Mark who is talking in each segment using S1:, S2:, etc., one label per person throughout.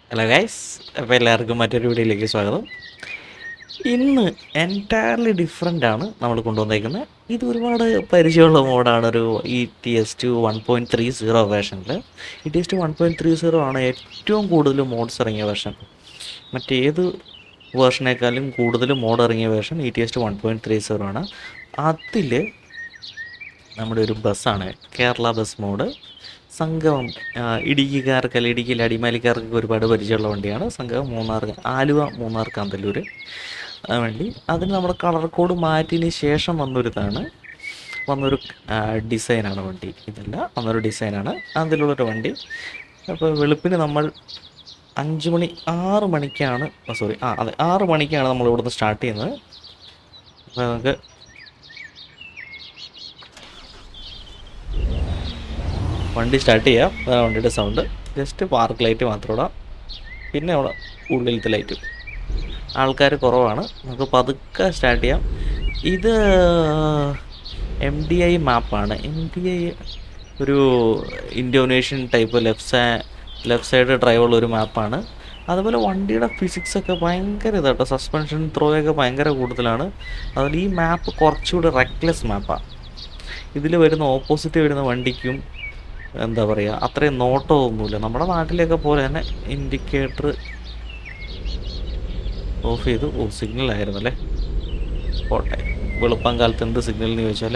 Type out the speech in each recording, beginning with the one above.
S1: Hello guys അപ്പോൾ എല്ലാവർക്കും മറ്റൊരു വീഡിയോയിലേക്ക് സ്വാഗതം ഇന്ന് എൻറ്റയർലി ഡിഫറെൻ്റ് ആണ് നമ്മൾ കൊണ്ടുവന്നേക്കുന്നത് ഇത് ഒരുപാട് പരിചയമുള്ള മോഡാണ് ഒരു E T S two one point three zero വേർഷനിൽ E T S two one point three zero ആണ് ഏറ്റവും കൂടുതൽ മോഡ്സ് ഇറങ്ങിയ വേർഷൻ മറ്റേത് വേർഷനേക്കാളും കൂടുതൽ മോഡ് ഇറങ്ങിയ version E T S two one point three zero ആണ് അതിൽ നമ്മുടെ ഒരു ബസ്സാണ് കേരള ബസ് മോഡ് സംഗമം ആ, ഇടുക്കിക്കാർക്ക് അല്ലെങ്കിൽ ഇടുക്കിയിലെ അടിമാലിക്കാർക്ക് ഒരുപാട് പരിചയമുള്ള വണ്ടിയാണ് സംഗമം മൂന്നാർ ആലുവ മൂന്നാർ കാന്തല്ലൂർ ആ വണ്ടി അതിന് നമ്മുടെ കളർ കോഡ് മാറ്റിയതിന് ശേഷം വന്നൊരിതാണ് വന്നൊരു ആ, ഡിസൈനാണ് വണ്ടി ഇതല്ല വന്നൊരു ഡിസൈനാണ് അതിലുള്ളൊരു വണ്ടി അപ്പോൾ വെളുപ്പിന് നമ്മൾ അഞ്ച് മണി ആറ് മണിക്കാണ് സോറി ആ അതെ ആറ് മണിക്കാണ് നമ്മൾ ഇവിടുന്ന് സ്റ്റാർട്ട് ചെയ്യുന്നത് അപ്പോൾ നമുക്ക് വണ്ടി സ്റ്റാർട്ട് ചെയ്യാം അതാണ് വണ്ടിയുടെ സൗണ്ട് ജസ്റ്റ് പാർക്ക് ലൈറ്റ് മാത്രം ഇടാം പിന്നെ അവിടെ ഉള്ളിലത്തെ ലൈറ്റും ആൾക്കാർ കുറവാണ് നമുക്ക് പതുക്കെ സ്റ്റാർട്ട് ചെയ്യാം ഇത് എം ഡി ഐ മാപ്പാണ് എം ഡി ഐ ഒരു ഇൻഡോനേഷ്യൻ ടൈപ്പ് ലെഫ്റ്റ് സൈ ലെഫ്റ്റ് സൈഡ് ഡ്രൈവുള്ള ഒരു മാപ്പാണ് അതുപോലെ വണ്ടിയുടെ ഫിസിക്സ് ഒക്കെ ഭയങ്കര ഇതാട്ടോ സസ്പെൻഷൻ ത്രോ ഒക്കെ ഭയങ്കര കൂടുതലാണ് അതുപോലെ ഈ മാപ്പ് കുറച്ചുകൂടി റെക്ലെസ് മാപ്പാണ് ഇതിൽ വരുന്ന ഓപ്പോസിറ്റ് വരുന്ന വണ്ടിക്കും എന്താ പറയുക അത്രയും നോട്ടമൊന്നുമില്ല നമ്മുടെ നാട്ടിലൊക്കെ പോലെ തന്നെ ഇൻഡിക്കേറ്റർ ഓഫ് ചെയ്തു ഓ സിഗ്നൽ ആയിരുന്നു അല്ലേ പോട്ടെ വെളുപ്പം കാലത്ത് എന്ത് സിഗ്നൽ എന്ന് ചോദിച്ചാൽ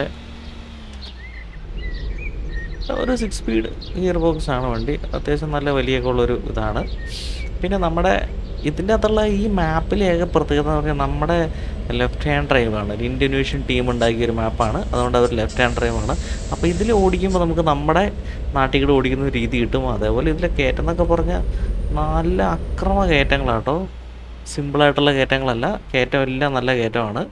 S1: ഒരു സിക്സ് സ്പീഡ് ഗിയർ ബോക്സ് ആണ് വണ്ടി അത്യാവശ്യം നല്ല വലിയൊക്കെ ഉള്ളൊരു ഇതാണ് പിന്നെ നമ്മുടെ ഇതിൻ്റെ അകത്തുള്ള ഈ മാപ്പിലെ ഏക പ്രത്യേകത എന്ന് പറഞ്ഞാൽ നമ്മുടെ ലെഫ്റ്റ് ഹാൻഡ് ഡ്രൈവാണ് ഒരു ഇൻഡോനേഷ്യൻ ടീം ഉണ്ടാക്കിയ ഒരു മാപ്പാണ് അതുകൊണ്ട് അവർ ലെഫ്റ്റ് ഹാൻഡ് ഡ്രൈവാണ് അപ്പോൾ ഇതിൽ ഓടിക്കുമ്പോൾ നമുക്ക് നമ്മുടെ നാട്ടിൽ കൂടെ ഓടിക്കുന്ന ഒരു രീതി കിട്ടും അതേപോലെ ഇതിലെ കയറ്റം എന്നൊക്കെ പറഞ്ഞാൽ നല്ല അക്രമ കയറ്റങ്ങളാട്ടോ സിമ്പിളായിട്ടുള്ള കയറ്റങ്ങളല്ല കയറ്റം എല്ലാം നല്ല കയറ്റമാണ്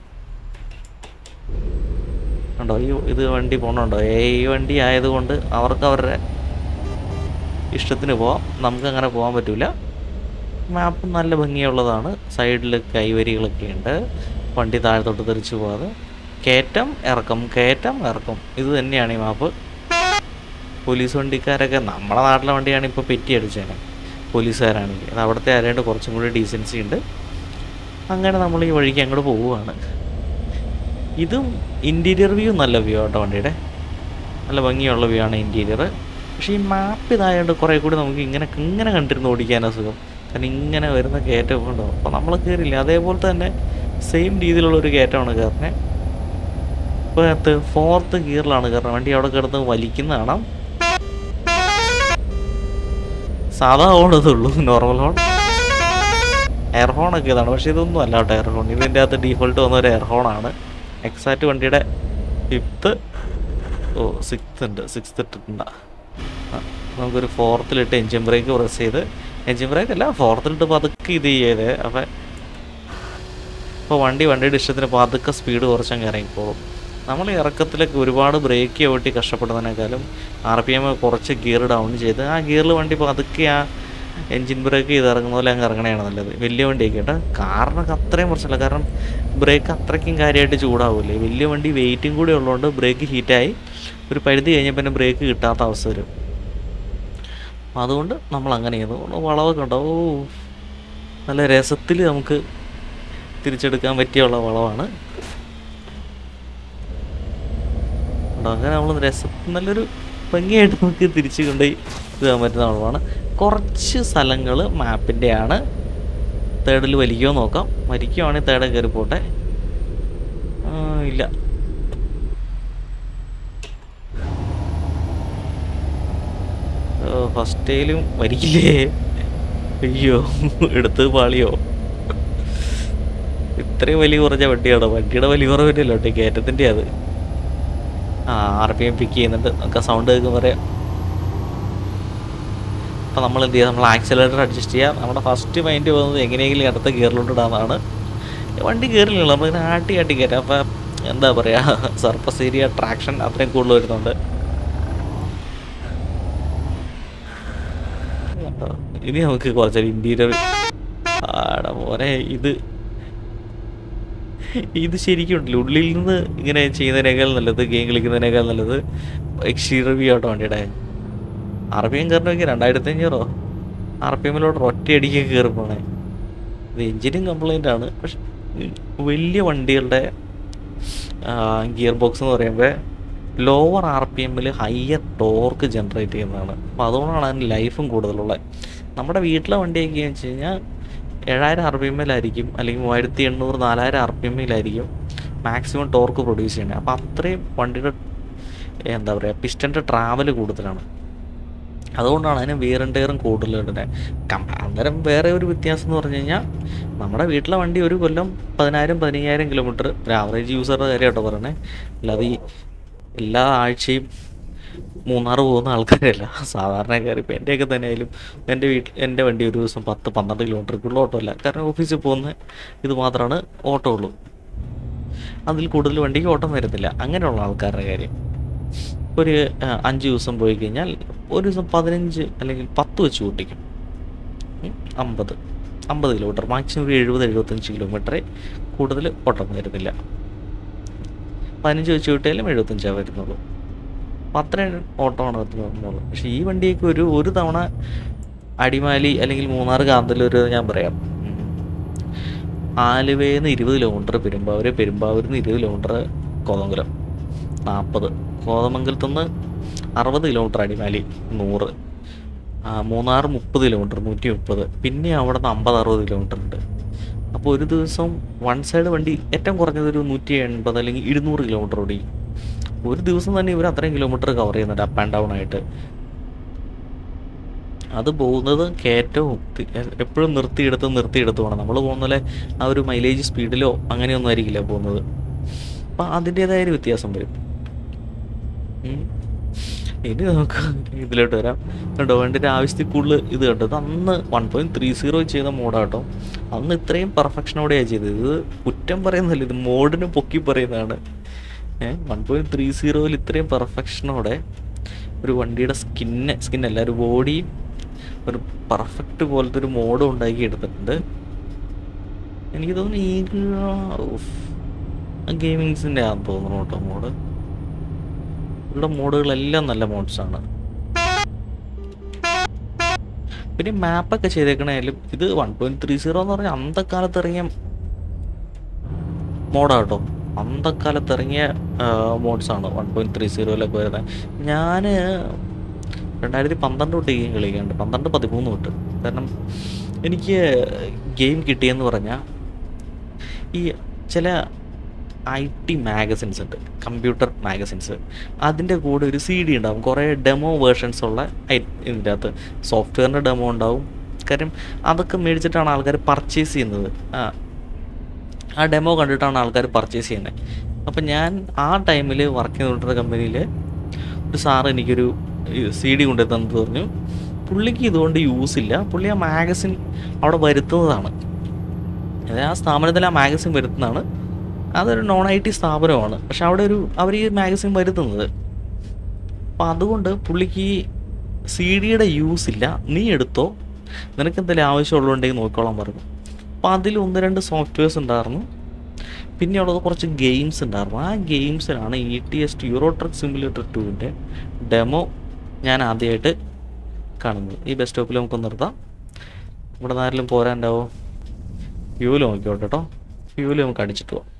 S1: ഉണ്ടോ ഈ ഇത് വണ്ടി പോകണുണ്ടോ ഏ ഈ വണ്ടി ആയതുകൊണ്ട് അവർക്ക് അവരുടെ ഇഷ്ടത്തിന് പോവാം നമുക്ക് അങ്ങനെ പോകാൻ പറ്റില്ല മാപ്പ് നല്ല ഭംഗിയുള്ളതാണ് സൈഡിൽ കൈവരികളൊക്കെ ഉണ്ട് വണ്ടി താഴത്തോട്ട് തെറിച്ച് പോകാതെ കയറ്റം ഇറക്കം കയറ്റം ഇറക്കം ഇത് തന്നെയാണ് ഈ മാപ്പ് പോലീസ് വണ്ടിക്കാരൊക്കെ നമ്മുടെ നാട്ടിലെ വണ്ടിയാണ് ഇപ്പോൾ പെറ്റി അടിച്ചേനെ പോലീസുകാരാണെങ്കിൽ അത് അവിടുത്തെ ആരാണ്ട് കുറച്ചും കൂടി ഡീസൻസി ഉണ്ട് അങ്ങനെ നമ്മൾ ഈ വഴിക്ക് അങ്ങോട്ട് പോവുകയാണ് ഇതും ഇൻറ്റീരിയർ വ്യൂ നല്ല വ്യൂ ആട്ടോ വണ്ടിയുടെ നല്ല ഭംഗിയുള്ള വ്യൂ ആണ് ഇൻറ്റീരിയർ പക്ഷേ ഈ മാപ്പ് ഇതായതുകൊണ്ട് കുറേ കൂടി നമുക്ക് ഇങ്ങനെ ഇങ്ങനെ കണ്ടിരുന്ന് ഓടിക്കാനാ സുഖം കാരണം ഇങ്ങനെ വരുന്ന കയറ്റമൊക്കെ ഉണ്ടാവും അപ്പോൾ നമ്മൾ കയറില്ല അതേപോലത്തെ തന്നെ സെയിം രീതിയിലുള്ള ഒരു കയറ്റമാണ് കയറുന്നത് ഇപ്പോൾ അകത്ത് ഫോർത്ത് ഗിയറിലാണ് കയറുന്നത് വണ്ടി അവിടെ കിടന്ന് വലിക്കുന്ന കാണാം സാധാ ഹോൺ ഇതുള്ളൂ നോർമൽ ഹോൺ എയർ ഹോൺ ഒക്കെ ഇതാണ് പക്ഷേ ഇതൊന്നും അല്ല കേട്ടോ എയർ ഹോൺ ഇതിൻ്റെ അകത്ത് ഡീഫോൾട്ട് വന്ന ഒരു എയർ ഹോൺ ആണ് എക്സാക്റ്റ് വണ്ടിയുടെ ഫിഫ്ത്ത് ഓ സിക്സ്ത് ഉണ്ട് സിക്സ്ത് ഇട്ടിട്ടുണ്ട് ആ, നമുക്കൊരു ഫോർത്തിലിട്ട് എൻജിൻ ബ്രേക്ക് പ്രസ് ചെയ്ത് എൻജിൻ ബ്രേക്ക് അല്ല ഫോർത്തിലിട്ട് പതുക്കെ ഇത് ചെയ്തേ അപ്പം ഇപ്പോൾ വണ്ടി വണ്ടിയുടെ ഇഷ്ടത്തിന് പതുക്കെ സ്പീഡ് കുറച്ചങ്ങ് ഇറങ്ങിക്കോളും നമ്മൾ ഇറക്കത്തിലൊക്കെ ഒരുപാട് ബ്രേക്ക് ചവിട്ടി കഷ്ടപ്പെടുന്നതിനേക്കാളും ആർ പി എം കുറച്ച് ഗിയർ ഡൗൺ ചെയ്ത് ആ ഗിയറിൽ വണ്ടി പതുക്കെ ആ എൻജിൻ ബ്രേക്ക് ചെയ്ത് ഇറങ്ങുന്ന പോലെ അങ്ങ് ഇറങ്ങണതാണ് നല്ലത് വലിയ വണ്ടിയൊക്കെ കേട്ടോ കാറിനൊക്കെ അത്രയും പ്രശ്നമില്ല കാരണം ബ്രേക്ക് അത്രയ്ക്കും കാര്യമായിട്ട് ചൂടാവില്ലേ വലിയ വണ്ടി വെയിറ്റും കൂടി ഉള്ളതുകൊണ്ട് ബ്രേക്ക് ഹീറ്റായി ഒരു പരിധി കഴിഞ്ഞാൽ പിന്നെ ബ്രേക്ക് കിട്ടാത്ത അവസ്ഥ വരും അപ്പം അതുകൊണ്ട് നമ്മൾ അങ്ങനെ ചെയ്യുന്നു വളവൊക്കെ ഉണ്ടോ ഓ നല്ല രസത്തിൽ നമുക്ക് തിരിച്ചെടുക്കാൻ പറ്റിയുള്ള വളവാണ് ഉണ്ടോ അങ്ങനെ നമ്മൾ രസം നല്ലൊരു ഭംഗിയായിട്ട് നമുക്ക് തിരിച്ച് കൊണ്ടുപോയി ഇതാൻ പറ്റുന്ന വളവാണ് കുറച്ച് സ്ഥലങ്ങൾ മാപ്പിൻ്റെയാണ് തേർഡിൽ വലിക്കുമോ നോക്കാം വലിക്കുവാണെങ്കിൽ തേർഡ് കയറി പോട്ടെ ആ, ഇല്ല ഫസ്റ്റേലും വലിക്കില്ലേ അയ്യോ എടുത്ത് പാളിയോ ഇത്രയും വലിയ കുറഞ്ഞ വണ്ടിയാണോ വണ്ടിയുടെ വലിയ കുറവില്ലല്ലോ കേട്ടോ കയറ്റത്തിൻ്റെ അത് ആ ആർ പി എം പിക്ക് ചെയ്യുന്നുണ്ട് നമുക്ക് സൗണ്ട് കേൾക്കും പറയാം അപ്പോൾ നമ്മൾ എന്ത് ചെയ്യുക നമ്മൾ ആക്സിലേറ്റർ അഡ്ജസ്റ്റ് ചെയ്യുക നമ്മുടെ ഫസ്റ്റ് മൈൻഡ് പോകുന്നത് എങ്ങനെയെങ്കിലും അടുത്ത ഗിയറിലോട്ട് ഇടാന്നാണ് വണ്ടി കയറില്ല നമ്മളിങ്ങനെ ആട്ടി ആട്ടി കയറ്റാം അപ്പം എന്താ പറയുക സർപ്പസ് ഏരിയ ട്രാക്ഷൻ അത്രയും കൂടുതൽ വരുന്നുണ്ട് കണ്ടോ? ഇനി നമുക്ക് കുറച്ചൊരു ഇൻറ്റീരിയർ ആടാ മോനെ ഇത് ഇത് ശരിക്കും ഉണ്ടല്ലോ ഉള്ളിൽ നിന്ന് ഇങ്ങനെ ചെയ്യുന്നതിനേക്കാൾ നല്ലത് ഗെയിം കളിക്കുന്നതിനേക്കാൾ നല്ലത് എക്സ്റ്റീരിയർ വ്യൂ ആട്ടോ വണ്ടിയുടെ ആർ പി എം കയറണമെങ്കിൽ രണ്ടായിരത്തി അഞ്ഞൂറോ ആർ പി എമ്മിലോട്ട് ഒറ്റയടിക്ക് കയറി പോണേ ഇത് എഞ്ചിനും കംപ്ലൈൻ്റ് ആണ് പക്ഷെ ഉം, വലിയ വണ്ടികളുടെ ഗിയർ ബോക്സ് എന്ന് പറയുമ്പോൾ ലോവർ ആർ പി എമ്മിൽ ഹയർ ടോർക്ക് ജനറേറ്റ് ചെയ്യുന്നതാണ് അപ്പോൾ അതുകൊണ്ടാണ് അതിന് ലൈഫും കൂടുതലുള്ളത് നമ്മുടെ വീട്ടിലെ വണ്ടിയൊക്കെ വെച്ച് കഴിഞ്ഞാൽ ഏഴായിരം ആർ പി എമ്മിലായിരിക്കും അല്ലെങ്കിൽ മൂവായിരത്തി എണ്ണൂറ് നാലായിരം ആർ പി എമ്മിലായിരിക്കും മാക്സിമം ടോർക്ക് പ്രൊഡ്യൂസ് ചെയ്യുന്നത് അപ്പോൾ അത്രയും വണ്ടിയുടെ എന്താ പറയുക പിസ്റ്റൻ്റെ ട്രാവൽ കൂടുതലാണ് അതുകൊണ്ടാണ് അതിന് വിയർ ആൻഡ് ടയറും കൂടുതൽ ഇടുന്നത് കം അന്നേരം വേറെ ഒരു വ്യത്യാസം എന്ന് പറഞ്ഞു കഴിഞ്ഞാൽ നമ്മുടെ വീട്ടിലെ വണ്ടി ഒരു കൊല്ലം പതിനായിരം പതിനയ്യായിരം കിലോമീറ്റർ ഒരു ആവറേജ് യൂസറുടെ കാര്യമാട്ടോ പറയണേ അല്ലാതെ ഈ എല്ലാ ആഴ്ചയും മൂന്നാർ പോകുന്ന ആൾക്കാരല്ല സാധാരണക്കാർ ഇപ്പം എൻ്റെയൊക്കെ തന്നെ ആയാലും എൻ്റെ വീട്ടിൽ എൻ്റെ വണ്ടി ഒരു ദിവസം പത്ത് പന്ത്രണ്ട് കിലോമീറ്റർക്കുള്ള ഓട്ടോ അല്ല കാരണം ഓഫീസിൽ പോകുന്ന ഇത് മാത്രമാണ് ഓട്ടോ ഉള്ളൂ അതിൽ കൂടുതൽ വണ്ടിക്ക് ഓട്ടം വരുന്നില്ല അങ്ങനെയുള്ള ആൾക്കാരുടെ കാര്യം ഒരു ആ, അഞ്ച് ദിവസം പോയി കഴിഞ്ഞാൽ ഒരു ദിവസം പതിനഞ്ച് അല്ലെങ്കിൽ പത്ത് വെച്ച് കൂട്ടിക്കും ഉം, അമ്പത് അമ്പത് കിലോമീറ്റർ മാക്സിമം ഒരു എഴുപത് എഴുപത്തഞ്ച് കിലോമീറ്ററെ കൂടുതൽ ഓട്ടം വരുന്നില്ല പതിനഞ്ച് വെച്ച് കൂട്ടിയാലും എഴുപത്തഞ്ചാണ് വരുന്നുള്ളൂ അപ്പം അത്രയും ഓട്ടമാണ് വരുന്നുള്ളൂ പക്ഷേ ഈ വണ്ടിയൊക്കെ ഒരു ഒരു തവണ അടിമാലി അല്ലെങ്കിൽ മൂന്നാർ കാന്തല്ലൂർ ഞാൻ പറയാം ഉം. ആലുവയിൽ നിന്ന് ഇരുപത് കിലോമീറ്റർ പെരുമ്പാവൂർ പെരുമ്പാവൂരിൽ നിന്ന് ഇരുപത് കിലോമീറ്റർ കോതമംഗലം നാൽപ്പത് കോതമംഗലത്തു നിന്ന് അറുപത് കിലോമീറ്റർ അടിമാലി നൂറ് ആ, മൂന്നാർ മുപ്പത് കിലോമീറ്റർ നൂറ്റി മുപ്പത് പിന്നെ അവിടെ നിന്ന് അമ്പത് അറുപത് കിലോമീറ്റർ ഉണ്ട് അപ്പോൾ ഒരു ദിവസം വൺ സൈഡ് വണ്ടി ഏറ്റവും കുറഞ്ഞത് ഒരു നൂറ്റി എൺപത് അല്ലെങ്കിൽ ഇരുന്നൂറ് കിലോമീറ്റർ ഓടി ഒരു ദിവസം തന്നെ ഇവർ അത്രയും കിലോമീറ്റർ കവർ ചെയ്യുന്നുണ്ട് അപ്പ് ആൻഡ് ഡൗൺ ആയിട്ട് അത് പോകുന്നത് കയറ്റവും തി- എപ്പോഴും നിർത്തിയെടുത്ത് നിർത്തിയെടുത്ത് പോകണം നമ്മൾ പോകുന്ന പോലെ ആ ഒരു മൈലേജ് സ്പീഡിലോ അങ്ങനെയൊന്നും ആയിരിക്കില്ല പോകുന്നത് അപ്പം അതിൻ്റേതായ ഒരു വ്യത്യാസം വരും ഉം. ഇനി നമുക്ക് ഇതിലോട്ട് വരാം കണ്ടോ വണ്ടിൻ്റെ ആവശ്യത്തിൽ കൂടുതൽ ഇത് കണ്ടത് അന്ന് വൺ പോയിൻറ്റ് ത്രീ സീറോ ചെയ്ത മോഡാട്ടോ അന്ന് ഇത്രയും പെർഫെക്ഷനോടെയാണ് ചെയ്തത് ഇത് കുറ്റം പറയുന്നതല്ല ഇത് മോഡിന് പൊക്കി പറയുന്നതാണ് ഏഹ് വൺ പോയിൻറ്റ് ത്രീ സീറോയിൽ ഇത്രയും പെർഫെക്ഷനോടെ ഒരു വണ്ടിയുടെ സ്കിന്ന് സ്കിന്നല്ല ഒരു ബോഡിയും ഒരു പെർഫെക്റ്റ് പോലത്തെ ഒരു മോഡും ഉണ്ടാക്കി എടുത്തിട്ടുണ്ട് എനിക്ക് തോന്നുന്നു ഈ ഗെയിമിങ്സിൻ്റെ ആണെന്ന് തോന്നുന്നു കേട്ടോ മോഡ് ഇവിടെ മോഡുകളെല്ലാം നല്ല മോഡ്സാണ് പിന്നെ മാപ്പൊക്കെ ചെയ്തേക്കണേലും ഇത് വൺ പോയിന്റ് ത്രീ സീറോ എന്ന് പറഞ്ഞാൽ അന്തക്കാലത്ത് ഇറങ്ങിയ മോഡാട്ടോ അന്തക്കാലത്ത് ഇറങ്ങിയ മോഡ്സാണ് വൺ പോയിന്റ് ത്രീ സീറോയിലൊക്കെ വരുന്നത് ഞാൻ രണ്ടായിരത്തി പന്ത്രണ്ട് തൊട്ട് ഗെയിം കളിക്കുന്നുണ്ട് പന്ത്രണ്ട് പതിമൂന്ന് തൊട്ട് കാരണം എനിക്ക് ഗെയിം കിട്ടിയെന്ന് പറഞ്ഞാൽ ഈ ചില ഐ ടി മാഗസിൻസ് ഉണ്ട് കമ്പ്യൂട്ടർ മാഗസിൻസ് അതിൻ്റെ കൂടെ ഒരു സി ഡി ഉണ്ടാവും കുറേ ഡെമോ വേർഷൻസ് ഉള്ള ഐ- ഇതിൻ്റെ അകത്ത് സോഫ്റ്റ്വെയറിൻ്റെ ഡെമോ ഉണ്ടാവും കാര്യം അതൊക്കെ മേടിച്ചിട്ടാണ് ആൾക്കാർ പർച്ചേസ് ചെയ്യുന്നത് ആ ആ ഡെമോ കണ്ടിട്ടാണ് ആൾക്കാർ പർച്ചേസ് ചെയ്യുന്നത് അപ്പം ഞാൻ ആ ടൈമിൽ വർക്ക് ചെയ്തുകൊണ്ടിരുന്ന കമ്പനിയിൽ ഒരു സാറ് എനിക്കൊരു സി ഡി കൊണ്ടു തന്നിട്ട് പറഞ്ഞു പുള്ളിക്ക് ഇതുകൊണ്ട് യൂസ് ഇല്ല പുള്ളി ആ മാഗസിൻ അവിടെ വരുത്തുന്നതാണ് അതായത് ആ സ്ഥാപനത്തിൽ ആ മാഗസിൻ വരുത്തുന്നതാണ് അതൊരു നോൺ ഐ ടി സ്ഥാപനമാണ് പക്ഷെ അവിടെ ഒരു അവർ ഈ മാഗസിൻ വരുത്തുന്നത് അപ്പം അതുകൊണ്ട് പുള്ളിക്ക് ഈ സി ഡിയുടെ യൂസ് ഇല്ല നീ എടുത്തോ നിനക്ക് എന്തെങ്കിലും ആവശ്യമുള്ളതുണ്ടെങ്കിൽ നോക്കിക്കോളാൻ പറഞ്ഞു അപ്പോൾ അതിൽ ഒന്ന് രണ്ട് സോഫ്റ്റ്വെയർസ് ഉണ്ടായിരുന്നു പിന്നെ ഉള്ളത് കുറച്ച് ഗെയിംസ് ഉണ്ടായിരുന്നു ആ ഗെയിംസിലാണ് E T S euro truck simulator ടുവിൻ്റെ ഡെമോ ഞാൻ ആദ്യമായിട്ട് കാണുന്നത് ഈ ബസ് സ്റ്റോപ്പിൽ നമുക്ക് നിർത്താം ഇവിടെ നിന്ന് ആരെങ്കിലും പോരാണ്ടാവോ ഫ്യൂല് നോക്കിക്കോട്ടെ കേട്ടോ ഫ്യൂല് നമുക്ക് അടിച്ചിട്ട് പോവാം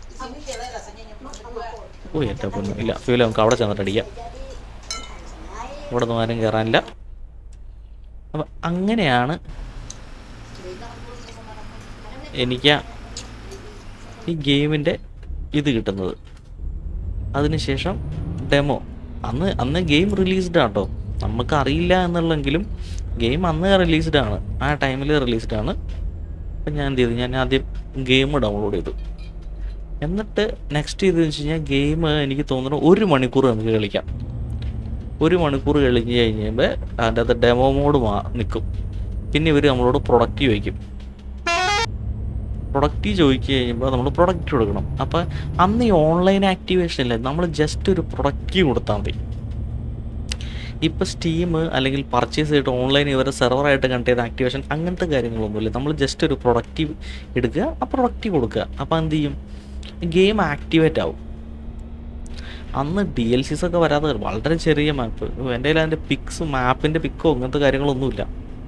S1: ഓ എൻ്റെ പൊന്നു ഇല്ല ഫ്യൂല് നമുക്ക് അവിടെ ചെന്നിട്ട് അടിക്കാം ഇവിടെ നിന്ന് ആരും കയറാനില്ല അപ്പം അങ്ങനെയാണ് എനിക്ക് ആ ഈ ഗെയിമിൻ്റെ ഇത് കിട്ടുന്നത് അതിനുശേഷം ഡെമോ അന്ന് അന്ന് ഗെയിം റിലീസ്ഡ് ആട്ടോ നമുക്ക് അറിയില്ല എന്നുള്ളെങ്കിലും ഗെയിം അന്ന് റിലീസ്ഡ് ആണ് ആ ടൈമിൽ റിലീസ്ഡ് ആണ് അപ്പം ഞാൻ എന്ത് ചെയ്തു ഞാൻ ആദ്യം ഗെയിം ഡൗൺലോഡ് ചെയ്തു എന്നിട്ട് നെക്സ്റ്റ് ചെയ്തെന്ന് വെച്ച് കഴിഞ്ഞാൽ ഗെയിം എനിക്ക് തോന്നുന്നു ഒരു മണിക്കൂർ നമുക്ക് കളിക്കാം ഒരു മണിക്കൂർ കളിച്ച് കഴിഞ്ഞുമ്പോൾ അതിൻ്റെ അകത്ത് ഡെമോ മോഡ് മാ നിൽക്കും പിന്നെ ഇവർ നമ്മളോട് പ്രൊഡക്റ്റ് ചോദിക്കും പ്രൊഡക്റ്റ് ചോദിച്ചു കഴിയുമ്പോൾ നമ്മൾ പ്രൊഡക്റ്റ് കൊടുക്കണം അപ്പോൾ അന്ന് ഈ ഓൺലൈൻ ആക്ടിവേഷൻ ഇല്ല നമ്മൾ ജസ്റ്റ് ഒരു പ്രൊഡക്റ്റ് കൊടുത്താൽ മതി ഇപ്പോൾ സ്റ്റീം അല്ലെങ്കിൽ പർച്ചേസ് ചെയ്തിട്ട് ഓൺലൈൻ ഇവരെ സെർവറായിട്ട് കണക്ട് ചെയ്ത ആക്ടിവേഷൻ അങ്ങനത്തെ കാര്യങ്ങളൊന്നുമില്ല നമ്മൾ ജസ്റ്റ് ഒരു പ്രൊഡക്റ്റ് എടുക്കുക ആ പ്രൊഡക്റ്റ് കൊടുക്കുക അപ്പോൾ എന്ത് ചെയ്യും ഗെയിം ആക്ടിവേറ്റ് ആവും അന്ന് ഡി എൽ സീസ് ഒക്കെ വരാതെ വളരെ ചെറിയ മാപ്പ് എൻ്റെ കയ്യിൽ അതിൻ്റെ പിക്സ് മാപ്പിൻ്റെ പിക്കോ അങ്ങനത്തെ കാര്യങ്ങളൊന്നുമില്ല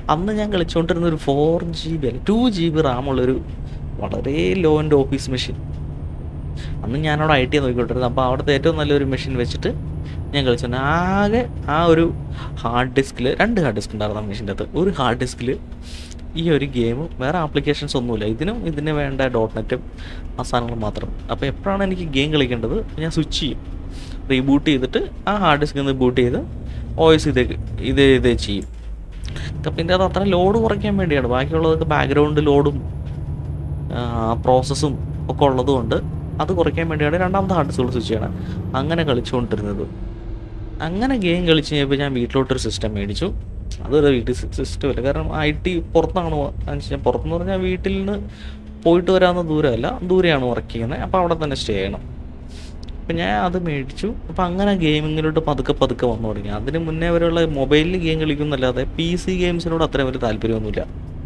S1: അന്ന് ഞാൻ കളിച്ചുകൊണ്ടിരുന്ന ഒരു ഫോർ ജി ബി അല്ല ടു ജി ബി റാമുള്ളൊരു വളരെ ലോ ആൻഡ് ഓഫീസ് മെഷീൻ അന്ന് ഞാനവിടെ ഐ ടി നോക്കിക്കൊണ്ടിരുന്നത് അപ്പോൾ അവിടുത്തെ ഏറ്റവും നല്ലൊരു മെഷീൻ വെച്ചിട്ട് ഞാൻ കളിച്ചു ആകെ ആ ഒരു ഹാർഡ് ഡിസ്കിൽ രണ്ട് ഹാർഡ് ഡിസ്ക് ഉണ്ടായിരുന്നു ആ മെഷീൻ്റെ അകത്ത് ഒരു ഹാർഡ് ഡിസ്കിൽ ഈ ഒരു ഗെയിമും വേറെ ആപ്ലിക്കേഷൻസ് ഒന്നുമില്ല ഇതിനും ഇതിന് വേണ്ട ഡോട്ട് നെറ്റും ആ സാധനങ്ങൾ മാത്രം അപ്പോൾ എപ്പോഴാണ് എനിക്ക് ഗെയിം കളിക്കേണ്ടത് ഞാൻ സ്വിച്ച് ചെയ്യും റീബൂട്ട് ചെയ്തിട്ട് ആ ഹാർഡ് ഡിസ്കിൽ നിന്ന് ബൂട്ട് ചെയ്ത് ഓയിസ് ഇത് ഇത് ഇത് ചെയ്യും അപ്പം ഇതിൻ്റെ അത് അത്ര ലോഡ് കുറയ്ക്കാൻ വേണ്ടിയാണ് ബാക്കിയുള്ളതൊക്കെ ബാക്ക്ഗ്രൗണ്ട് ലോഡും പ്രോസസ്സും ഒക്കെ ഉള്ളതുകൊണ്ട് അത് കുറയ്ക്കാൻ വേണ്ടിയാണ് രണ്ടാമത്തെ ഹാർഡ് ഡിസ്കുകൾ സ്വിച്ച് ചെയ്യണം അങ്ങനെ കളിച്ചുകൊണ്ടിരുന്നത് അങ്ങനെ ഗെയിം കളിച്ച് കഴിഞ്ഞപ്പോൾ ഞാൻ വീട്ടിലോട്ടൊരു സിസ്റ്റം മേടിച്ചു അതൊരു വീട്ടിൽ സിസ്റ്റം ഇല്ല കാരണം ഐ ടി പുറത്താണ് വെച്ചാൽ പുറത്തെന്ന് പറഞ്ഞാൽ വീട്ടിൽ നിന്ന് പോയിട്ട് വരാവുന്ന ദൂരമല്ല ദൂരെയാണ് വർക്ക് ചെയ്യുന്നത് അപ്പോൾ അവിടെ തന്നെ സ്റ്റേ ചെയ്യണം അപ്പം ഞാൻ അത് മേടിച്ചു അപ്പം അങ്ങനെ ഗെയിമിങ്ങിലോട്ട് പതുക്കെ പതുക്കെ വന്നു തുടങ്ങി അതിന് മുന്നേ വരെയുള്ള മൊബൈലിൽ ഗെയിം കളിക്കുന്നല്ലാതെ പി സി ഗെയിംസിനോട് അത്രയും വലിയ താല്പര്യമൊന്നുമില്ല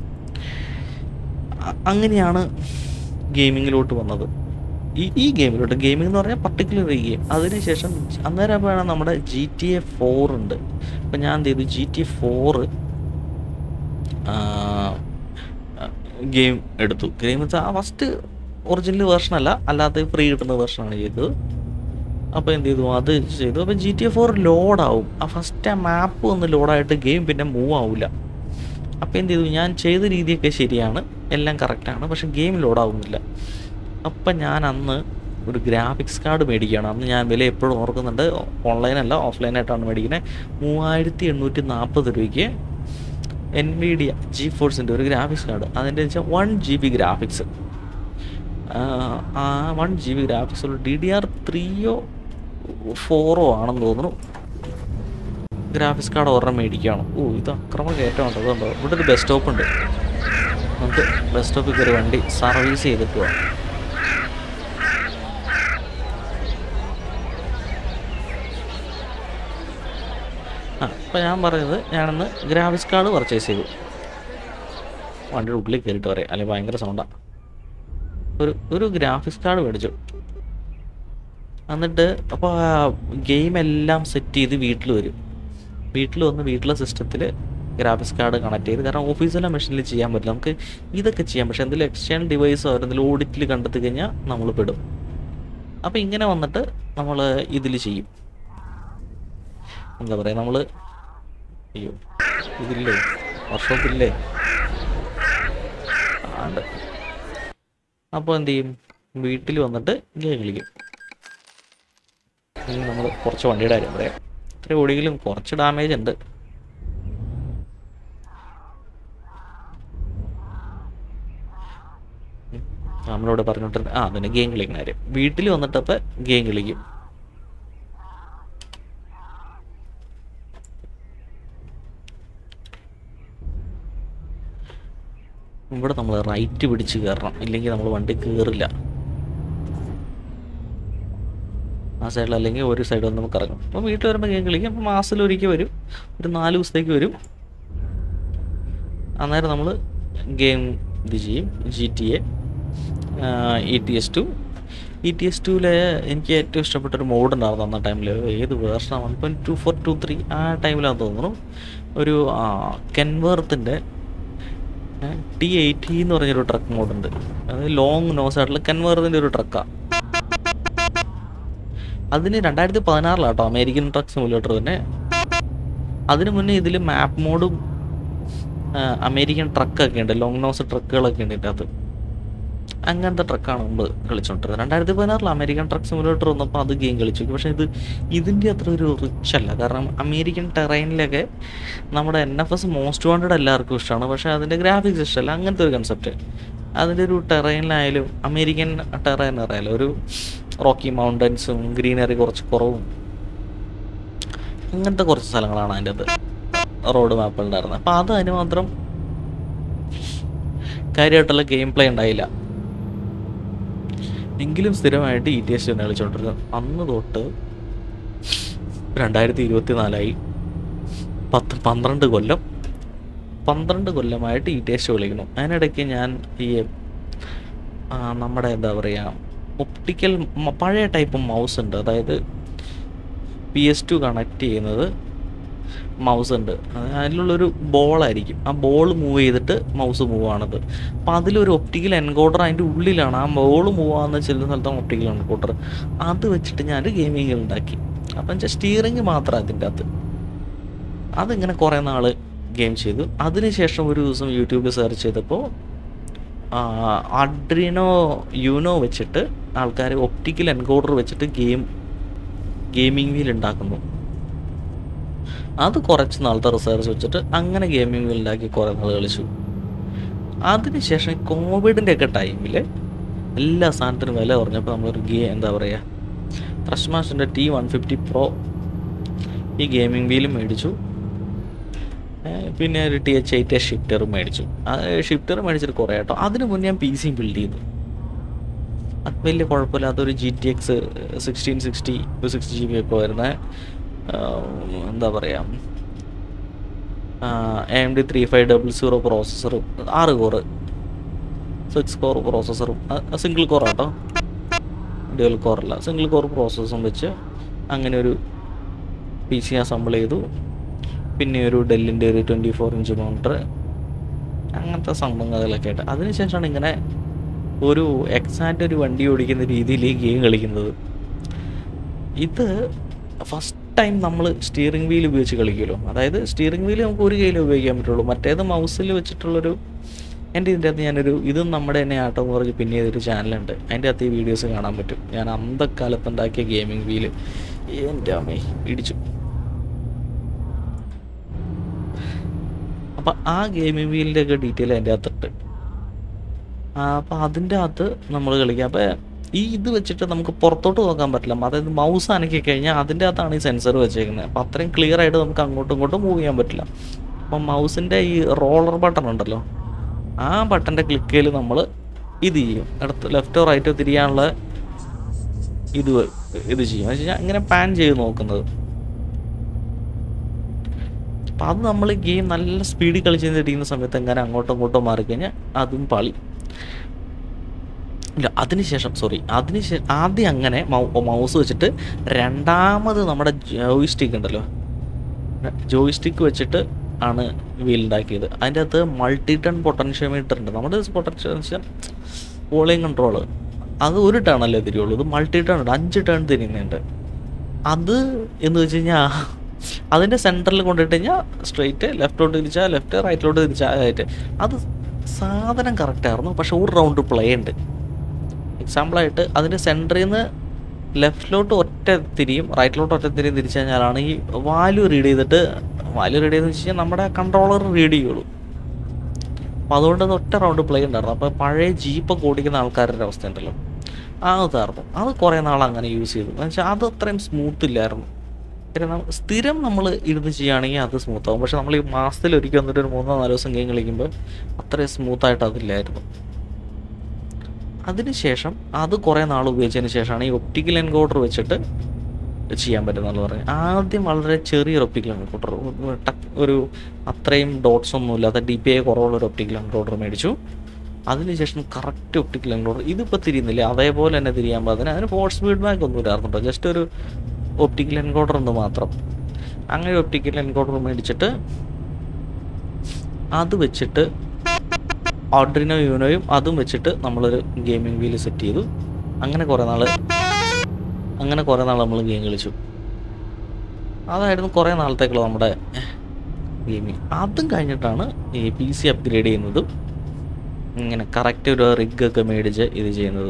S1: അ- അങ്ങനെയാണ് ഗെയിമിങ്ങിലോട്ട് വന്നത് ഈ ഈ ഗെയിമിലോട്ട് ഗെയിമിംഗ് എന്ന് പറഞ്ഞാൽ പർട്ടിക്കുലർ ഈ ഗെയിം അതിനുശേഷം അന്നേരമാണ് നമ്മുടെ ജി ടി എ ഫോർ ഉണ്ട് അപ്പം ഞാൻ എന്ത് ചെയ്തു G T A four game എടുത്തു ഗെയിം വെച്ചാൽ ആ ഫസ്റ്റ് ഒറിജിനൽ വേർഷൻ അല്ല അല്ലാതെ ഫ്രീ കിട്ടുന്ന വേർഷനാണ് ചെയ്തത് അപ്പോൾ എന്ത് ചെയ്തു അത് ചെയ്തു അപ്പോൾ ജി ടി എ ഫോർ ലോഡാവും ആ ഫസ്റ്റ് ആ മാപ്പ് ഒന്ന് ലോഡായിട്ട് ഗെയിം പിന്നെ മൂവ് ആവില്ല അപ്പോൾ എന്ത് ചെയ്തു ഞാൻ ചെയ്ത രീതിയൊക്കെ ശരിയാണ് എല്ലാം കറക്റ്റാണ് പക്ഷേ ഗെയിം ലോഡാവുന്നില്ല അപ്പം ഞാൻ അന്ന് ഒരു ഗ്രാഫിക്സ് കാർഡ് മേടിക്കുകയാണ് അന്ന് ഞാൻ വില എപ്പോഴും ഓർക്കുന്നുണ്ട് ഓൺലൈനല്ല ഓഫ്ലൈനായിട്ടാണ് മേടിക്കുന്നത് മൂവായിരത്തി എണ്ണൂറ്റി നാൽപ്പത് രൂപയ്ക്ക് എൻ വി ഡി ജി ഫോഴ്സിൻ്റെ ഒരു ഗ്രാഫിക്സ് കാർഡ് അതിൻ്റെ വെച്ചാൽ വൺ ജി ബി ഗ്രാഫിക്സ് ആ one G B graphics D D R ത്രീയോ ഫോറോ ആണെന്ന് തോന്നുന്നു ഗ്രാഫിക്സ് കാർഡ് ഒരെണ്ണം മേടിക്കുകയാണ് ഓ ഇത് അക്രമ കയറ്റമുണ്ട് അതുകൊണ്ടോ ഇവിടെ ഒരു ബസ് സ്റ്റോപ്പ് ഉണ്ട് നമുക്ക് ബസ് സ്റ്റോപ്പിൽ കയറി വണ്ടി സർവീസ് ചെയ്തിട്ട് പോവാം ആ അപ്പോൾ ഞാൻ പറയുന്നത് ഞാനന്ന് ഗ്രാഫിക്സ് കാർഡ് പർച്ചേസ് ചെയ്തു വണ്ടിയുടെ ഉള്ളിൽ കയറിയിട്ട് പറയാം അല്ലെങ്കിൽ ഭയങ്കര സൗണ്ടാണ് ഒരു ഒരു ഗ്രാഫിക്സ് കാർഡ് മേടിച്ചു എന്നിട്ട് അപ്പോൾ ഗെയിം എല്ലാം സെറ്റ് ചെയ്ത് വീട്ടിൽ വരും വീട്ടിൽ വന്ന് വീട്ടിലെ സിസ്റ്റത്തിൽ ഗ്രാഫിക്സ് കാർഡ് കണക്ട് ചെയ്ത് കാരണം ഓഫീസിലെ മെഷീനിൽ ചെയ്യാൻ പറ്റില്ല നമുക്ക് ഇതൊക്കെ ചെയ്യാം പക്ഷേ എന്തെങ്കിലും എക്സ്റ്റേണൽ ഡിവൈസോ എന്തെങ്കിലും ഓഡിറ്റിൽ കണ്ടെത്തി കഴിഞ്ഞാൽ നമ്മൾ പെടും അപ്പോൾ ഇങ്ങനെ വന്നിട്ട് നമ്മൾ ഇതിൽ ചെയ്യും എന്താ പറയുക നമ്മൾ അയ്യോ ഇതില്ലേ വർക്ക്ഷോപ്പില്ലേ ആണ്ട് അപ്പോൾ എന്ത് ചെയ്യും വീട്ടിൽ വന്നിട്ട് ഗെയിം കളിക്കും ഇനി നമ്മൾ കുറച്ച് വണ്ടിയുടെ കാര്യം പറയാം ഇത്ര ഓടിയെങ്കിലും കുറച്ച് ഡാമേജ് ഉണ്ട് ഉം. നമ്മളോട് പറഞ്ഞോണ്ടിരുന്ന ആ പിന്നെ ഗെയിം കളിക്കുന്ന കാര്യം വീട്ടിൽ വന്നിട്ടപ്പോൾ ഗെയിം കളിക്കും ഇവിടെ നമ്മൾ റൈറ്റ് പിടിച്ച് കയറണം ഇല്ലെങ്കിൽ നമ്മൾ വണ്ടി കയറില്ല ആ സൈഡിൽ അല്ലെങ്കിൽ ഒരു സൈഡിൽ വന്ന് നമുക്ക് ഇറങ്ങും അപ്പോൾ വീട്ടിൽ വരുമ്പോൾ ഗെയിം കളിക്കും അപ്പോൾ മാസത്തിൽ ഒരിക്കൽ വരും ഒരു നാല് ദിവസത്തേക്ക് വരും അന്നേരം നമ്മൾ ഗെയിം ഇത് ചെയ്യും G T A E T S two E T S ടുവിലെ എനിക്ക് ഏറ്റവും ഇഷ്ടപ്പെട്ട ഒരു മോഡ് ഉണ്ടായിരുന്നു അന്ന ടൈമിൽ ഏത് വേർഷനാണ് one point two four two three ആ ടൈമിലാണെന്ന് തോന്നുന്നു ഒരു കെൻവേർത്തിൻ്റെ ടി എയ്റ്റി എന്ന് പറഞ്ഞൊരു ട്രക്ക് മോഡുണ്ട് അത് ലോങ് നോസ് ആയിട്ടുള്ള കെൻവേർത്തിൻ്റെ ഒരു ട്രക്കാണ് അതിന് രണ്ടായിരത്തി പതിനാറിലാട്ടോ അമേരിക്കൻ ട്രക്ക് സിമുലേറ്റർ തന്നെ അതിന് മുന്നേ ഇതിൽ മാപ്പ് മോഡും അമേരിക്കൻ ട്രക്കൊക്കെ ഉണ്ട് ലോങ് നോസ് ട്രക്കുകളൊക്കെ ഉണ്ട് ഇതിൻ്റെ അകത്ത് അങ്ങനത്തെ ട്രക്കാണ് മുമ്പ് കളിച്ചോണ്ടിരുന്നത് രണ്ടായിരത്തി പതിനാറിൽ അമേരിക്കൻ ട്രക്ക് സിമുലേറ്റർ വന്നപ്പോൾ അത് ഗെയിം കളിച്ചു പക്ഷേ ഇത് ഇതിൻ്റെ അത്ര ഒരു റിച്ച് അല്ല കാരണം അമേരിക്കൻ ടെറൈനിലൊക്കെ നമ്മുടെ N F S most wanted എല്ലാവർക്കും ഇഷ്ടമാണ് പക്ഷേ അതിൻ്റെ ഗ്രാഫിക്സ് ഇഷ്ടമല്ല അങ്ങനത്തെ ഒരു കൺസെപ്റ്റ് അതിൻ്റെ ഒരു ടെറൈനിലായാലും അമേരിക്കൻ ടെറൈൻ അറിയാലോ ഒരു റോക്കി മൗണ്ടൻസും ഗ്രീനറി കുറച്ച് കുറവും അങ്ങനത്തെ കുറച്ച് സ്ഥലങ്ങളാണ് അതിൻ്റെ അത് റോഡ് മാപ്പിൽ ഉണ്ടായിരുന്നത് അപ്പോൾ അത് അതിന് മാത്രം കാര്യമായിട്ടുള്ള ഗെയിം പ്ലേ ഉണ്ടായില്ല എങ്കിലും സ്ഥിരമായിട്ട് ഇ ടി എസ് തന്നെ കളിച്ചുകൊണ്ടിരുന്നത് അന്ന് തൊട്ട് രണ്ടായിരത്തി ഇരുപത്തി നാലായി പത്ത് പന്ത്രണ്ട് കൊല്ലം പന്ത്രണ്ട് കൊല്ലമായിട്ട് ഇ ടി എസ് കളിക്കുന്നു അതിനിടയ്ക്ക് ഞാൻ ഈ ആ, നമ്മുടെ എന്താ പറയുക ഒപ്റ്റിക്കൽ പഴയ ടൈപ്പ് മൗസ് ഉണ്ട് അതായത് പി എസ് ടു കണക്ട് ചെയ്യുന്നത് മൗസ് ഉണ്ട് അത് അതിലുള്ളൊരു ബോളായിരിക്കും ആ ബോൾ മൂവ് ചെയ്തിട്ട് മൗസ് മൂവ് ആണത് അപ്പം അതിലൊരു ഒപ്റ്റിക്കൽ എൻകോഡർ അതിൻ്റെ ഉള്ളിലാണ് ആ ബോൾ മൂവ് ആകുന്ന ചെല്ലുന്ന സ്ഥലത്താണ് ഒപ്റ്റിക്കൽ എൻകോഡർ അത് വെച്ചിട്ട് ഞാൻ ഗെയിമിംഗ് ഉണ്ടാക്കി അപ്പം വെച്ചാൽ സ്റ്റിയറിങ് മാത്രമാണ് അതിൻ്റെ അകത്ത് അതിങ്ങനെ കുറേ നാൾ ഗെയിം ചെയ്തു അതിനുശേഷം ഒരു ദിവസം യൂട്യൂബിൽ സെർച്ച് ചെയ്തപ്പോൾ അഡ്രീനോ യൂനോ വെച്ചിട്ട് ആൾക്കാർ ഒപ്റ്റിക്കൽ എൻകോഡർ വെച്ചിട്ട് ഗെയിം ഗെയിമിംഗ് വീൽ ഉണ്ടാക്കുന്നു അത് കുറച്ച് നാളത്തെ റിസർച്ച് വെച്ചിട്ട് അങ്ങനെ ഗെയിമിംഗ് വീൽ ഉണ്ടാക്കി കുറേ നാൾ കളിച്ചു അതിനുശേഷം ഈ കോവിഡിൻ്റെ ഒക്കെ ടൈമിൽ എല്ലാ സാധനത്തിനും വില കുറഞ്ഞപ്പോൾ നമ്മളൊരു ഗേ എന്താ പറയുക ട്രഷ്മാഷിൻ്റെ ടി വൺ ഫിഫ്റ്റി പ്രോ ഈ ഗെയിമിംഗ് വീലും മേടിച്ചു ഏഹ് പിന്നെ ഒരു ടി എച്ച് എയ്റ്റ് ഷിഫ്റ്ററും മേടിച്ചു ആ ഷിഫ്റ്റർ മേടിച്ചിട്ട് കുറേ കേട്ടോ അതിന് മുന്നേ ഞാൻ പി സിയും ബിൽഡ് ചെയ്തു അത് വലിയ കുഴപ്പമില്ലാത്ത ഒരു G T X sixteen sixty sixty G B ഒക്കെ വരുന്ന ആഹ് എന്താ പറയുക M D three five double zero പ്രോസസ്സറും ആറ് കോറ് സിക്സ് കോർ പ്രോസസ്സറും സിംഗിൾ കോർ ആട്ടോ ഡ്യുവൽ കോറല്ല സിംഗിൾ കോർ പ്രോസസ്സും വെച്ച് അങ്ങനെ ഒരു പി സി അസംബിൾ ചെയ്തു പിന്നെ ഒരു ഡെല്ലിൻ്റെ ഒരു ട്വൻറ്റി ഫോർ ഇഞ്ച് മോണിറ്റർ അങ്ങനത്തെ സംഭവങ്ങളൊക്കെ ആയിട്ട് അതിനുശേഷമാണ് ഇങ്ങനെ ഒരു എക്സാക്റ്റ് ഒരു വണ്ടി ഓടിക്കുന്ന രീതിയിൽ ഈ ഗെയിം കളിക്കുന്നത് ഇത് ഫസ്റ്റ് ടൈം നമ്മൾ സ്റ്റിയറിംഗ് വീൽ ഉപയോഗിച്ച് കളിക്കുമല്ലോ അതായത് സ്റ്റിയറിംഗ് വീൽ നമുക്ക് ഒരു കയ്യിൽ ഉപയോഗിക്കാൻ പറ്റുള്ളൂ മറ്റേത് മൗസിൽ വെച്ചിട്ടുള്ളൊരു എൻ്റെ ഇതിൻ്റെ അകത്ത് ഞാനൊരു ഇതും നമ്മുടെ തന്നെ ആട്ടോ എന്ന് പറഞ്ഞ് പിന്നെ ഒരു ചാനലുണ്ട് അതിൻ്റെ അകത്ത് ഈ വീഡിയോസ് കാണാൻ പറ്റും ഞാൻ അന്തക്കാലത്ത് ഉണ്ടാക്കിയ ഗെയിമിംഗ് വീല് എൻ്റെ അമ്മേ ഇടിച്ചു അപ്പം ആ ഗെയിമിംഗ് വീലിൻ്റെ ഒക്കെ ഡീറ്റെയിൽ അതിൻ്റെ അകത്തുണ്ട് അപ്പം അതിൻ്റെ അകത്ത് നമ്മൾ കളിക്കുക അപ്പം ഈ ഇത് വെച്ചിട്ട് നമുക്ക് പുറത്തോട്ട് നോക്കാൻ പറ്റില്ല അതായത് മൗസ് അനക്കി കഴിഞ്ഞാൽ അതിൻ്റെ അകത്താണ് ഈ സെൻസർ വെച്ചേക്കുന്നത് അപ്പം അത്രയും ക്ലിയർ ആയിട്ട് നമുക്ക് അങ്ങോട്ടും ഇങ്ങോട്ടും മൂവ് ചെയ്യാൻ പറ്റില്ല അപ്പം മൗസിൻ്റെ ഈ റോളർ ബട്ടൺ ഉണ്ടല്ലോ ആ ബട്ടൻ്റെ ക്ലിക്ക് ചെയ്യൽ നമ്മൾ ഇത് ചെയ്യും അടുത്ത് ലെഫ്റ്റോ റൈറ്റോ തിരിയാനുള്ള ഇത് വ- ഇത് ചെയ്യും എന്ന് വെച്ച് കഴിഞ്ഞാൽ ഇങ്ങനെ പാൻ ചെയ്ത് നോക്കുന്നത് അപ്പം അത് നമ്മൾ ഗെയിം നല്ല സ്പീഡിൽ കളിച്ചിരിക്കുന്ന സമയത്ത് എങ്ങനെ അങ്ങോട്ടും ഇങ്ങോട്ടും മാറിക്കഴിഞ്ഞാൽ അതും പാളി ഇല്ല അതിനുശേഷം സോറി അതിനുശേഷം ആദ്യം അങ്ങനെ മൗസ് വെച്ചിട്ട് രണ്ടാമത് നമ്മുടെ ജോയ് സ്റ്റിക്ക് ഉണ്ടല്ലോ ജോയ് സ്റ്റിക്ക് വെച്ചിട്ട് ആണ് വീൽ ഉണ്ടാക്കിയത് അതിൻ്റെ അകത്ത് മൾട്ടി ടൺ പൊട്ടൻഷ്യോമീറ്റർ ഉണ്ട് നമ്മുടെ പൊട്ടൻഷ്യോ വോളിയം കൺട്രോൾ അത് ഒരു ടേൺ അല്ലേ തിരിയുള്ളൂ ഇത് മൾട്ടി ടേൺ ഉണ്ട് അഞ്ച് ടേൺ തിരിയുന്നുണ്ട് അത് എന്ന് വെച്ച് കഴിഞ്ഞാൽ അതിൻ്റെ സെൻറ്ററിൽ കൊണ്ടിട്ട് കഴിഞ്ഞാൽ സ്ട്രെയിറ്റ് ലെഫ്റ്റോട്ട് തിരിച്ചാൽ ലെഫ്റ്റ് റൈറ്റിലോട്ട് തിരിച്ചാൽ റൈറ്റ് അത് സാധനം കറക്റ്റായിരുന്നു പക്ഷെ ഒരു റൗണ്ട് പ്ലേ ഉണ്ട് എക്സാമ്പിളായിട്ട് അതിൻ്റെ സെൻറ്ററിൽ നിന്ന് ലെഫ്റ്റിലോട്ട് ഒറ്റ തിരിയും റൈറ്റിലോട്ട് ഒറ്റ തിരിയും തിരിച്ചു കഴിഞ്ഞാലാണ് ഈ വാല്യൂ റീഡ് ചെയ്തിട്ട് വാല്യൂ റീഡ് ചെയ്തെന്ന് വെച്ച് കഴിഞ്ഞാൽ നമ്മുടെ കൺട്രോളർ റീഡ് ചെയ്യുള്ളൂ അപ്പോൾ അതുകൊണ്ട് അത് ഒറ്റ റൗണ്ട് പ്ലേ ഉണ്ടായിരുന്നു അപ്പോൾ പഴയ ജീപ്പൊക്കെ ഓടിക്കുന്ന ആൾക്കാരുടെ അവസ്ഥ ഉണ്ടല്ലോ ആ ഇതായിരുന്നു അത് കുറേ നാൾ അങ്ങനെ യൂസ് ചെയ്തു എന്ന് വെച്ചാൽ അത് അത്രയും സ്മൂത്ത് ഇല്ലായിരുന്നു പിന്നെ നമ്മ- സ്ഥിരം നമ്മൾ ഇരുന്ന് ചെയ്യുകയാണെങ്കിൽ അത് സ്മൂത്ത് ആവും പക്ഷെ നമ്മൾ ഈ മാസത്തിൽ ഒരിക്കൽ വന്നിട്ട് ഒരു മൂന്നോ നാലോ ദിവസം ഗെയിം കളിക്കുമ്പോൾ അത്രയും സ്മൂത്തായിട്ട് അതില്ലായിരുന്നു അതിനുശേഷം അത് കുറേ നാൾ ഉപയോഗിച്ചതിന് ശേഷമാണ് ഈ ഒപ്റ്റിക്കൽ എൻകോഡർ വെച്ചിട്ട് ചെയ്യാൻ പറ്റുന്നുള്ളത് പറഞ്ഞു ആദ്യം വളരെ ചെറിയൊരു ഒപ്റ്റിക്കൽ എൻകോഡർ ഒരു അത്രയും ഡോട്ട്സ് ഒന്നും ഇല്ലാത്ത ഡി പി ഐ കുറവുള്ള ഒരു ഒപ്റ്റിക്കൽ എൻകോഡർ മേടിച്ചു അതിനുശേഷം കറക്റ്റ് ഒപ്റ്റിക്കൽ എൻകോഡർ ഇതിപ്പോൾ തിരിയുന്നില്ല അതേപോലെ തന്നെ തിരിയാൻ പാകത്തിന് അതിന് ഫോഴ്സ് ഫീഡ്ബാക്ക് ഒന്നും ഇല്ലായിരുന്നുണ്ടോ ജസ്റ്റ് ഒരു ഒപ്റ്റിക്കൽ എൻകോഡർ എന്ന് മാത്രം അങ്ങനെ ഒപ്റ്റിക്കൽ എൻകോഡർ മേടിച്ചിട്ട് അത് വെച്ചിട്ട് ഓർഡിനോ യൂനോയും അതും വെച്ചിട്ട് നമ്മളൊരു ഗെയിമിംഗ് വീല് സെറ്റ് ചെയ്തു അങ്ങനെ കുറേ നാൾ അങ്ങനെ കുറേ നാൾ നമ്മൾ ഗെയിം കളിച്ചു അതായിരുന്നു കുറേ നാളത്തേക്കുള്ള നമ്മുടെ ഗെയിമിങ് അതും കഴിഞ്ഞിട്ടാണ് ഈ പി സി അപ്ഗ്രേഡ് ചെയ്യുന്നതും ഇങ്ങനെ കറക്റ്റ് ഒരു റിഗൊക്കെ മേടിച്ച് ഇത് ചെയ്യുന്നത്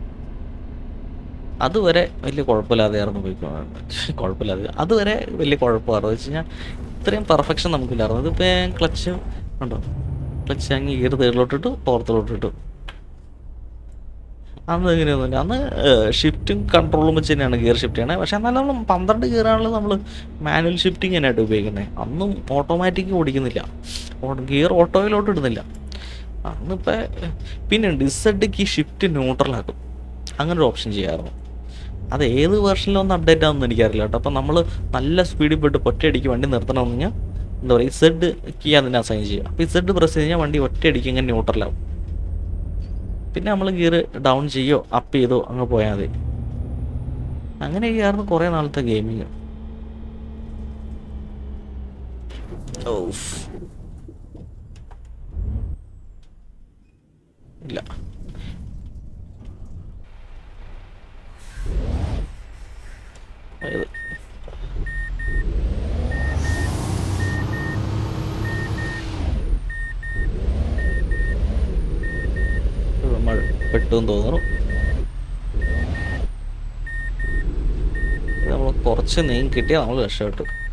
S1: അതുവരെ വലിയ കുഴപ്പമില്ലാതെയായിരുന്നു പോയിക്കൊണ്ടിരുന്നത് കുഴപ്പമില്ലാതെ അതുവരെ വലിയ കുഴപ്പമായിരുന്നു വെച്ച് കഴിഞ്ഞാൽ ഇത്രയും പെർഫെക്ഷൻ നമുക്കില്ലായിരുന്നു ഇതിപ്പോൾ ക്ലച്ച് ഉണ്ടോ ക്ലച്ച് അങ്ങ് ഗിയർ തേടിലോട്ടിട്ടു പുറത്തോട്ടിട്ടു അന്ന് ഇങ്ങനെയൊന്നുമില്ല അന്ന് ഷിഫ്റ്റും കൺട്രോളും വെച്ച് തന്നെയാണ് ഗിയർ ഷിഫ്റ്റ് ചെയ്യണത് പക്ഷേ എന്നാലും നമ്മൾ പന്ത്രണ്ട് ഗിയറാണല്ലോ നമ്മൾ മാനുവൽ ഷിഫ്റ്റിംഗ് തന്നെയായിട്ട് ഉപയോഗിക്കുന്നത് അന്നും ഓട്ടോമാറ്റിക് ഓടിക്കുന്നില്ല ഗിയർ ഓട്ടോയിലോട്ട് ഇടുന്നില്ല അന്നിപ്പോൾ പിന്നെ ഡിസഡ് കീ ഷിഫ്റ്റ് ന്യൂട്രലാക്കും അങ്ങനെ ഒരു ഓപ്ഷൻ ചെയ്യാറുണ്ട് അത് ഏത് വേർഷനിലൊന്നും അപ്ഡേറ്റ് ആവുമെന്ന് എനിക്കറിയില്ല കേട്ടോ അപ്പം നമ്മൾ നല്ല സ്പീഡിൽ പോയിട്ട് ഒറ്റയടിക്ക് വണ്ടി നിർത്തണമെന്ന് കഴിഞ്ഞാൽ എന്താ പറയുക ഇസഡ് കീ അതിനെ അസൈൻ ചെയ്യുക അപ്പോൾ ഇസഡ് പ്രസ് ചെയ്ത് കഴിഞ്ഞാൽ വണ്ടി ഒറ്റയടിക്ക് ഇങ്ങനെ ന്യൂട്രലാവും പിന്നെ നമ്മൾ ഗിയർ ഡൗൺ ചെയ്യോ അപ്പ് ചെയ്തോ അങ്ങ് പോയാൽ മതി അങ്ങനെ ചെയ്യാറുണ്ട് കുറേ നാളത്തെ ഗെയിമിങ് ഔഫ്. ഇല്ല ഇത് ഇത് നമ്മൾ പെട്ടു എന്ന് തോന്നുന്നു ഇത് നമ്മൾ കുറച്ച് നീങ്ങി കിട്ടിയാൽ നമ്മൾ രക്ഷപ്പെട്ടു